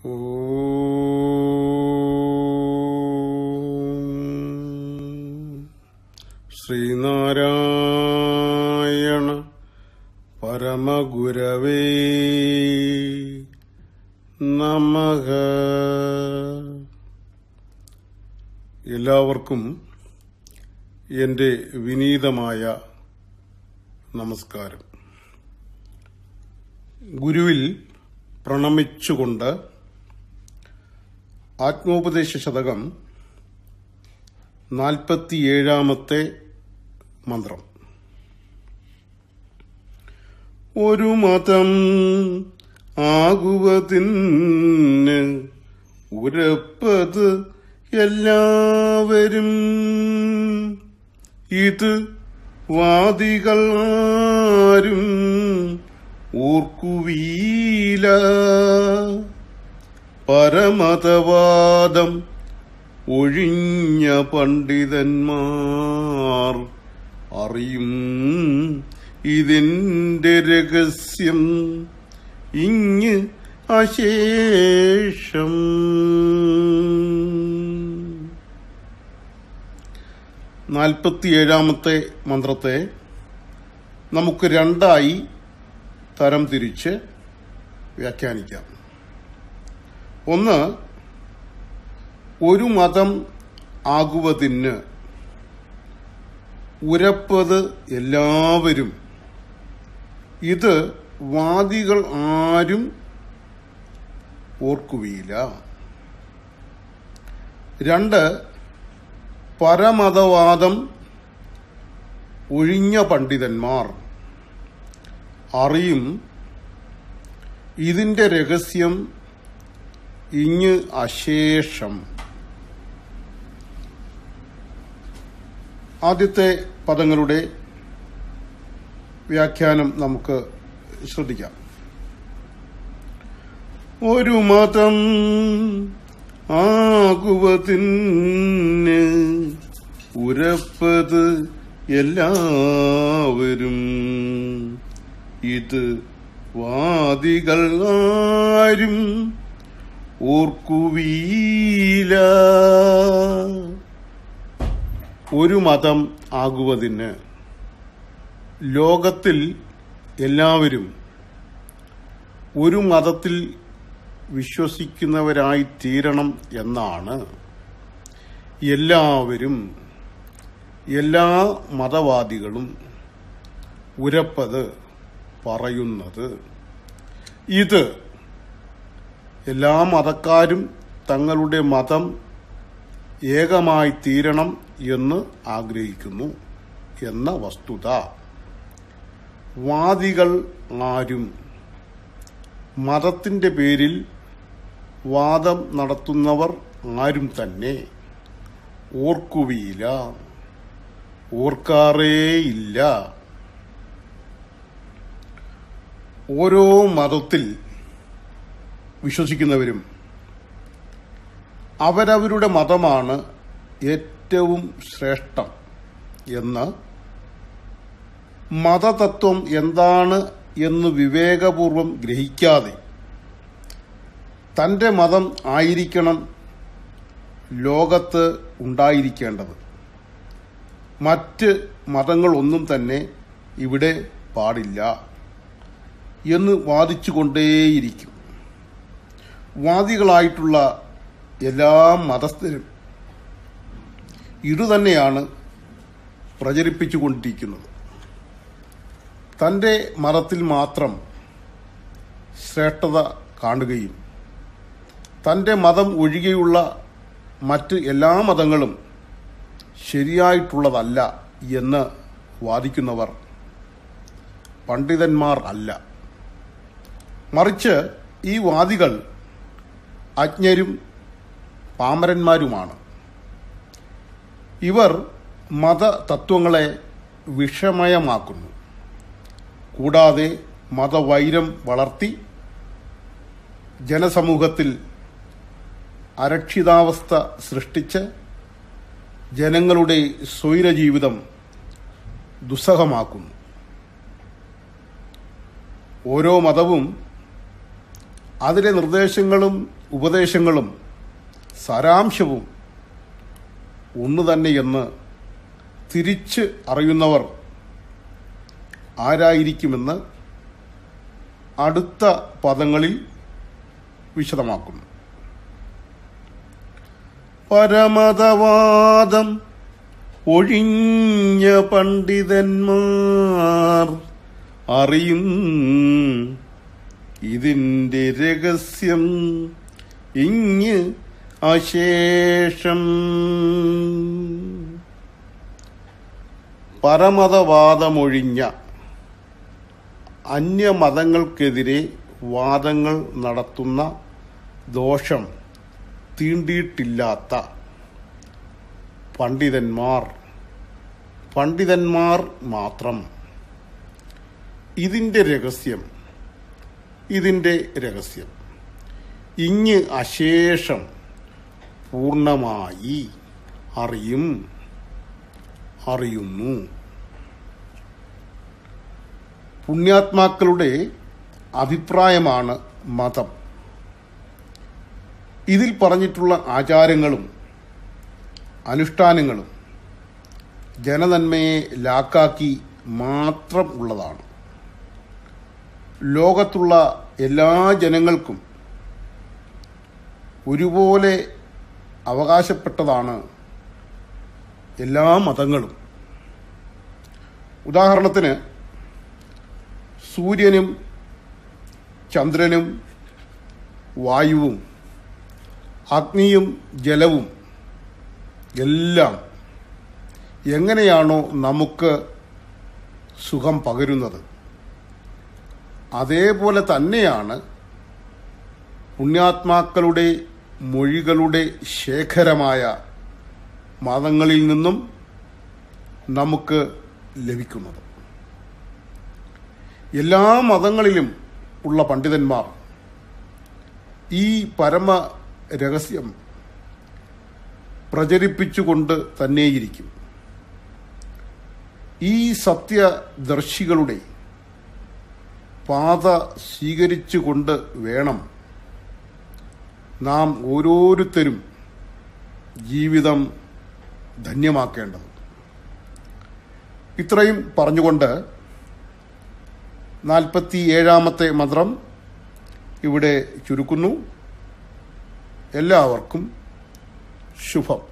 ഓം ശ്രീനാരായണ പരമഗുരവേ നമഃ എല്ലാവർക്കും എന്റെ വിനീതമായ നമസ്കാരം ഗുരുവിൽ പ്രണമിച്ചുകൊണ്ട് ആത്മോപദേശ ശതകം നാൽപ്പത്തിയേഴാമത്തെ മന്ത്രം ഒരു മതം ആകുവതിന് ഉരപ്പത് എല്ലാവരും ഇത് വാദികൾ ആരും ഓർക്കുവീല പരമതവാദം ഒഴിഞ്ഞ പണ്ഡിതന്മാർ അറിയും ഇതിന്റെ രഹസ്യം ഇങ്ങ് അശേഷം നാൽപ്പത്തിയേഴാമത്തെ മന്ത്രത്തെ നമുക്ക് രണ്ടായി തരം തിരിച്ച് വ്യാഖ്യാനിക്കാം ഒന്ന് ഒരു മതം ആകുവതിന് ഉരപ്പത് എല്ലാവരും ഇത് വാദികൾ ആരും ഓർക്കുവിയില്ല രണ്ട് പരമതവാദം ഒഴിഞ്ഞ പണ്ഡിതന്മാർ അറിയും ഇതിന്റെ രഹസ്യം ഇങ്ങ് അശേഷം ആദ്യത്തെ പദങ്ങളുടെ വ്യാഖ്യാനം നമുക്ക് ശ്രദ്ധിക്കാം ഒരു മതം ആകുവതിന് ഉരപ്പത് എല്ലാവരും ഇത് വാദികൾ ആരും ഓർക്കുവീല ഒരു മതം ആകുവതിന് ലോകത്തിൽ എല്ലാവരും ഒരു മതത്തിൽ വിശ്വസിക്കുന്നവരായി തീരണം എന്നാണ് എല്ലാവരും എല്ലാ മതവാദികളും ഉരപ്പത് പറയുന്നത് ഇത് എല്ലാ മതക്കാരും തങ്ങളുടെ മതം ഏകമായി തീരണം എന്ന് ആഗ്രഹിക്കുന്നു എന്ന വസ്തുത വാദികൾ ആരും മതത്തിന്റെ പേരിൽ വാദം നടത്തുന്നവർ ആരും തന്നെ ഓർക്കുവിയില്ല ഓർക്കാറേയില്ല ഓരോ മതത്തിൽ വിശ്വസിക്കുന്നവരും അവരവരുടെ മതമാണ് ഏറ്റവും ശ്രേഷ്ഠം എന്ന് മതതത്വം എന്താണ് എന്ന് വിവേകപൂർവം ഗ്രഹിക്കാതെ തന്റെ മതം ആയിരിക്കണം ലോകത്ത് ഉണ്ടായിരിക്കേണ്ടത് മറ്റ് മതങ്ങളൊന്നും തന്നെ ഇവിടെ പാടില്ല എന്ന് വാദിച്ചുകൊണ്ടേയിരിക്കും വാദികളായിട്ടുള്ള എല്ലാ മതസ്ഥരും ഇതുതന്നെയാണ് പ്രചരിപ്പിച്ചുകൊണ്ടിരിക്കുന്നത് തന്റെ മതത്തിൽ മാത്രം ശ്രേഷ്ഠത കാണുകയും തന്റെ മതം ഒഴികെയുള്ള മറ്റ് എല്ലാ മതങ്ങളും ശരിയായിട്ടുള്ളതല്ല എന്ന് വാദിക്കുന്നവർ പണ്ഡിതന്മാർ അല്ല മറിച്ച് ഈ വാദികൾ അജ്ഞരും പാമരന്മാരുമാണ് ഇവർ മതതത്വങ്ങളെ വിഷമയമാക്കുന്നു കൂടാതെ മതവൈരം വളർത്തി ജനസമൂഹത്തിൽ അരക്ഷിതാവസ്ഥ സൃഷ്ടിച്ച് ജനങ്ങളുടെ സ്വൈരജീവിതം ദുസ്സഹമാക്കുന്നു ഓരോ മതവും അതിലെ നിർദ്ദേശങ്ങളും ഉപദേശങ്ങളും സാരാംശവും ഒന്നു തന്നെയെന്ന് തിരിച്ച് അറിയുന്നവർ ആരായിരിക്കുമെന്ന് അടുത്ത പദങ്ങളിൽ വിശദമാക്കുന്നു പരമതവാദം ഒഴിഞ്ഞ പണ്ഡിതന്മാർ അറിയും ഇതിൻ്റെ രഹസ്യം ഇങ്ങ് അശേഷം പരമതവാദമൊഴിഞ്ഞ അന്യമതങ്ങൾക്കെതിരെ വാദങ്ങൾ നടത്തുന്ന ദോഷം തീണ്ടിയിട്ടില്ലാത്ത പണ്ഡിതന്മാർ പണ്ഡിതന്മാർ മാത്രം ഇതിൻ്റെ രഹസ്യം ഇതിൻ്റെ രഹസ്യം ഇങ്ങ് അശേഷം പൂർണ്ണമായി അറിയും അറിയുന്നു പുണ്യാത്മാക്കളുടെ അഭിപ്രായമാണ് മതം ഇതിൽ പറഞ്ഞിട്ടുള്ള ആചാരങ്ങളും അനുഷ്ഠാനങ്ങളും ജനനന്മയെ ലാക്കാക്കി മാത്രം ഉള്ളതാണ് ലോകത്തുള്ള എല്ലാ ജനങ്ങൾക്കും ഒരുപോലെ അവകാശപ്പെട്ടതാണ് എല്ലാ മതങ്ങളും ഉദാഹരണത്തിന് സൂര്യനും ചന്ദ്രനും വായുവും അഗ്നിയും ജലവും എല്ലാം എങ്ങനെയാണോ നമുക്ക് സുഖം പകരുന്നത് അതേപോലെ തന്നെയാണ് പുണ്യാത്മാക്കളുടെ മൊഴികളുടെ ശേഖരമായ മതങ്ങളിൽ നിന്നും നമുക്ക് ലഭിക്കുന്നത് എല്ലാ മതങ്ങളിലും ഉള്ള പണ്ഡിതന്മാർ ഈ പരമ രഹസ്യം പ്രചരിപ്പിച്ചുകൊണ്ട് തന്നെയിരിക്കും ഈ സത്യദർശികളുടെ പാത സ്വീകരിച്ചുകൊണ്ട് വേണം നാം ഓരോരുത്തരും ജീവിതം ധന്യമാക്കേണ്ടത് ഇത്രയും പറഞ്ഞുകൊണ്ട് നാൽപ്പത്തി ഏഴാമത്തെ മന്ത്രം ഇവിടെ ചുരുക്കുന്നു എല്ലാവർക്കും ശുഭം